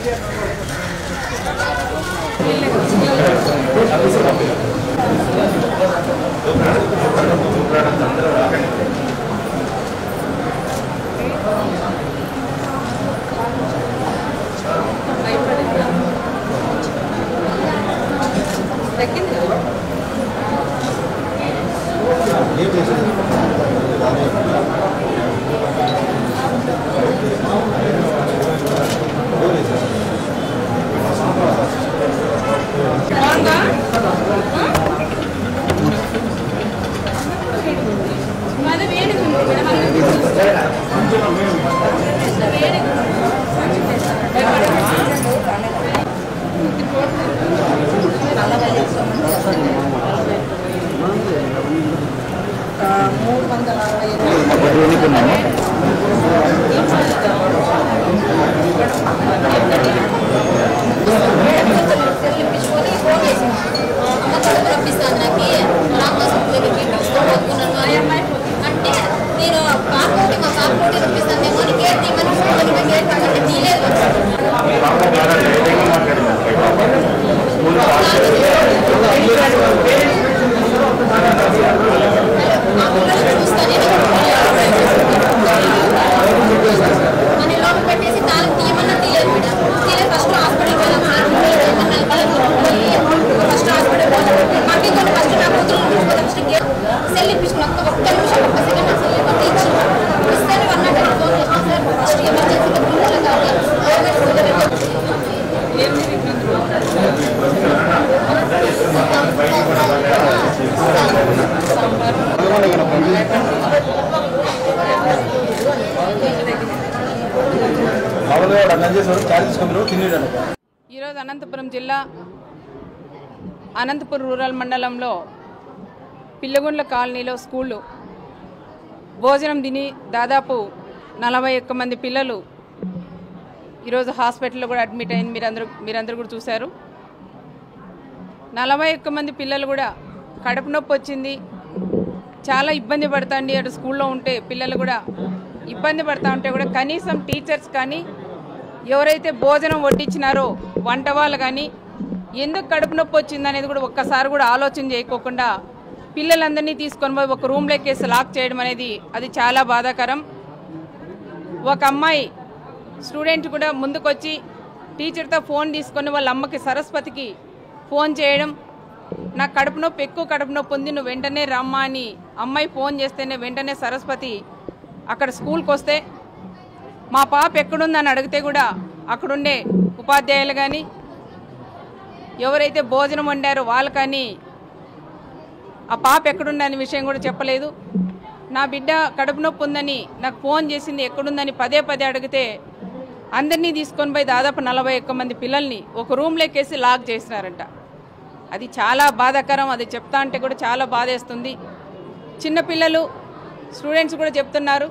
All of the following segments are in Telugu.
మూడు వందల అరవై ఎనిమిది అంటే నేను పాపకి మా పాపకి రప్పిస్తాను ఏమో గేట్ తీయమని ఫోన్ గేట్ అంటే తీయలేదు ఆ పిల్లలు చూస్తానే అని లోపల పెట్టేసి తాళం తీయమన్నా తీయలేదు మేడం తీయలేదు ఫస్ట్ హాస్పిటల్కి వెళ్ళాం సార్ ఫస్ట్ హాస్పిటల్ పోయాం మాకు ఇంకొక ఫస్ట్ నా కూతురు ఫస్ట్ సెల్ ఇప్పించుకున్నాం ఒక్క ఒక్క నిమిషం ఒక్క సెకండ్ నా సెల్ ఇవ్వండి ఇచ్చి ఇస్తేనే వన్ నాట్ ఫోన్ చేసిన సార్ ఫస్ట్ ఎమర్జెన్సీగా పిల్లలు కావాలి మామూలుగా వాడు అన్నం చేసేవాడు క్యారీ తీసుకుంటారు తినేటాడు ఈరోజు అనంతపురం జిల్లా అనంతపురం రూరల్ మండలంలో పిల్లగుండ్ల కాలనీలో స్కూళ్ళు భోజనం తిని దాదాపు నలభై ఒక్క మంది పిల్లలు ఈరోజు హాస్పిటల్లో కూడా అడ్మిట్ అయింది మీరందరూ మీరందరూ కూడా చూశారు నలభై ఒక్క మంది పిల్లలు కూడా కడుపు నొప్పి వచ్చింది చాలా ఇబ్బంది పడుతుంది అటు స్కూల్లో ఉంటే పిల్లలు కూడా ఇబ్బంది పడతా ఉంటే కూడా కనీసం టీచర్స్ కానీ ఎవరైతే భోజనం వడ్డించినారో వంట వాళ్ళు కానీ ఎందుకు కడుపు నొప్పి వచ్చింది అనేది కూడా ఒక్కసారి కూడా ఆలోచన చేయకోకుండా పిల్లలందరినీ తీసుకొని పోయి ఒక రూమ్లోకి వేసి లాక్ చేయడం అనేది అది చాలా బాధాకరం ఒక అమ్మాయి స్టూడెంట్ కూడా ముందుకొచ్చి టీచర్తో ఫోన్ తీసుకొని వాళ్ళ అమ్మకి సరస్వతికి ఫోన్ చేయడం నాకు కడుపు నొప్పి ఎక్కువ కడుపు నొప్పి ఉంది నువ్వు వెంటనే రమ్మా అని అమ్మాయి ఫోన్ చేస్తేనే వెంటనే సరస్వతి అక్కడ స్కూల్కి వస్తే మా పాప ఎక్కడుందని అడిగితే కూడా అక్కడుండే ఉపాధ్యాయులు కానీ ఎవరైతే భోజనం వండారో వాళ్ళు కానీ ఆ పాప ఎక్కడుందనే విషయం కూడా చెప్పలేదు నా బిడ్డ కడుపు నొప్పి ఉందని నాకు ఫోన్ చేసింది ఎక్కడుందని పదే పదే అడిగితే అందరినీ తీసుకొని పోయి దాదాపు నలభై ఒక్క మంది పిల్లల్ని ఒక రూమ్లోకి వేసి లాక్ చేసినారంట అది చాలా బాధాకరం అది చెప్తా అంటే కూడా చాలా బాధేస్తుంది చిన్నపిల్లలు స్టూడెంట్స్ కూడా చెప్తున్నారు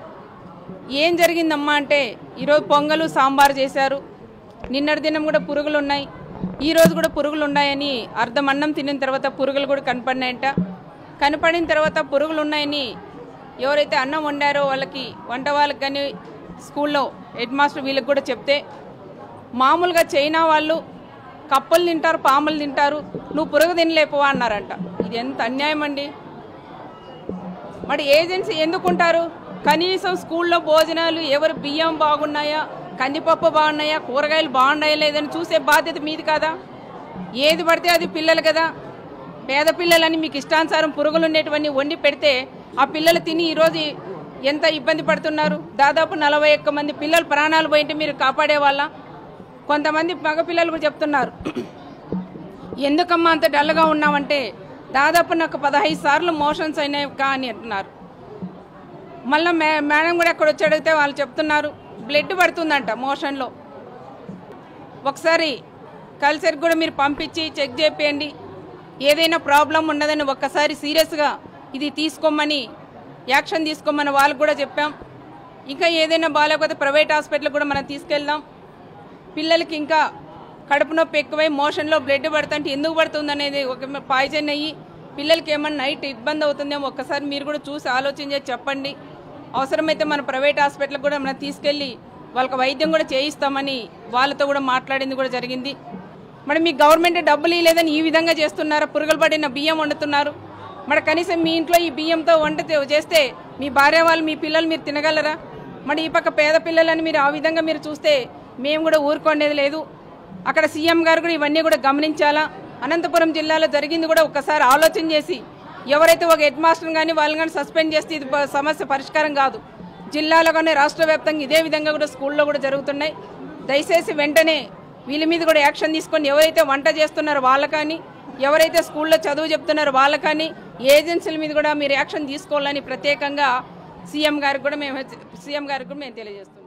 ఏం జరిగిందమ్మా అంటే ఈరోజు పొంగలు సాంబార్ చేశారు నిన్నటి దినం కూడా పురుగులు ఉన్నాయి ఈ రోజు కూడా పురుగులు ఉన్నాయని అర్ధం అన్నం తినిన తర్వాత పురుగులు కూడా కనపడినాయంట కనపడిన తర్వాత పురుగులు ఉన్నాయని ఎవరైతే అన్నం వండారో వాళ్ళకి వంట వాళ్ళకి కానీ స్కూల్లో హెడ్ మాస్టర్ వీళ్ళకి కూడా చెప్తే మామూలుగా చైనా వాళ్ళు కప్పలు తింటారు పాములు తింటారు నువ్వు పురుగు తినలేపవా అన్నారంట ఇది ఎంత అన్యాయం అండి మరి ఏజెన్సీ ఎందుకుంటారు కనీసం స్కూల్లో భోజనాలు ఎవరు బియ్యం బాగున్నాయా కందిపప్పు బాగున్నాయా కూరగాయలు బాగున్నాయా లేదని చూసే బాధ్యత మీది కదా ఏది పడితే అది పిల్లలు కదా పేద పిల్లలని మీకు ఇష్టానుసారం పురుగులు ఉండేటివన్నీ వండి పెడితే ఆ పిల్లలు తిని ఈరోజు ఎంత ఇబ్బంది పడుతున్నారు దాదాపు నలభై ఒక్క మంది పిల్లలు ప్రాణాలు పోయింటే మీరు కాపాడే వాళ్ళ కొంతమంది మగ పిల్లలు కూడా చెప్తున్నారు ఎందుకమ్మా అంత డల్గా ఉన్నామంటే దాదాపు నాకు పదహైదు సార్లు మోషన్స్ అయినాయి కా అని అంటున్నారు మళ్ళీ మే మేడం కూడా ఎక్కడ వచ్చి అడిగితే వాళ్ళు చెప్తున్నారు బ్లడ్ పడుతుందంట మోషన్లో ఒకసారి కల్చర్కి కూడా మీరు పంపించి చెక్ చేయండి ఏదైనా ప్రాబ్లం ఉన్నదని ఒక్కసారి సీరియస్గా ఇది తీసుకోమని యాక్షన్ తీసుకోమని వాళ్ళకు కూడా చెప్పాం ఇంకా ఏదైనా బాగాలేకపోతే ప్రైవేట్ హాస్పిటల్ కూడా మనం తీసుకెళ్దాం పిల్లలకి ఇంకా కడుపు నొప్పి ఎక్కువై మోషన్లో బ్లడ్ పడుతుంటే ఎందుకు పడుతుంది అనేది ఒక పాయిజన్ అయ్యి పిల్లలకి ఏమన్నా నైట్ ఇబ్బంది అవుతుందేమో ఒక్కసారి మీరు కూడా చూసి ఆలోచన చేసి చెప్పండి అవసరమైతే మన ప్రైవేట్ హాస్పిటల్కి కూడా మనం తీసుకెళ్ళి వాళ్ళకి వైద్యం కూడా చేయిస్తామని వాళ్ళతో కూడా మాట్లాడింది కూడా జరిగింది మరి మీ గవర్నమెంట్ డబ్బులు ఇవ్వలేదని ఈ విధంగా చేస్తున్నారు పురుగులు పడిన బియ్యం వండుతున్నారు మరి కనీసం మీ ఇంట్లో ఈ బియ్యంతో వంట తే- చేస్తే మీ భార్య వాళ్ళు మీ పిల్లలు మీరు తినగలరా మరి ఈ పక్క పేద పిల్లలని మీరు ఆ విధంగా మీరు చూస్తే మేము కూడా ఊరుకోండేది లేదు అక్కడ సీఎం గారు కూడా ఇవన్నీ కూడా గమనించాలా అనంతపురం జిల్లాలో జరిగింది కూడా ఒక్కసారి ఆలోచన చేసి ఎవరైతే ఒక హెడ్ మాస్టర్ కానీ వాళ్ళని కానీ సస్పెండ్ చేస్తే ఇది ప- సమస్య పరిష్కారం కాదు జిల్లాలో కానీ రాష్ట్ర వ్యాప్తంగా ఇదే విధంగా కూడా స్కూల్లో కూడా జరుగుతున్నాయి దయచేసి వెంటనే వీళ్ళ మీద కూడా యాక్షన్ తీసుకొని ఎవరైతే వంట చేస్తున్నారో వాళ్ళ కానీ ఎవరైతే స్కూల్లో చదువు చెప్తున్నారో వాళ్ళ కానీ ఏజెన్సీల మీద కూడా మీరు యాక్షన్ తీసుకోవాలని ప్రత్యేకంగా సీఎం గారికి కూడా మేము సీఎం గారికి కూడా మేము తెలియజేస్తున్నాం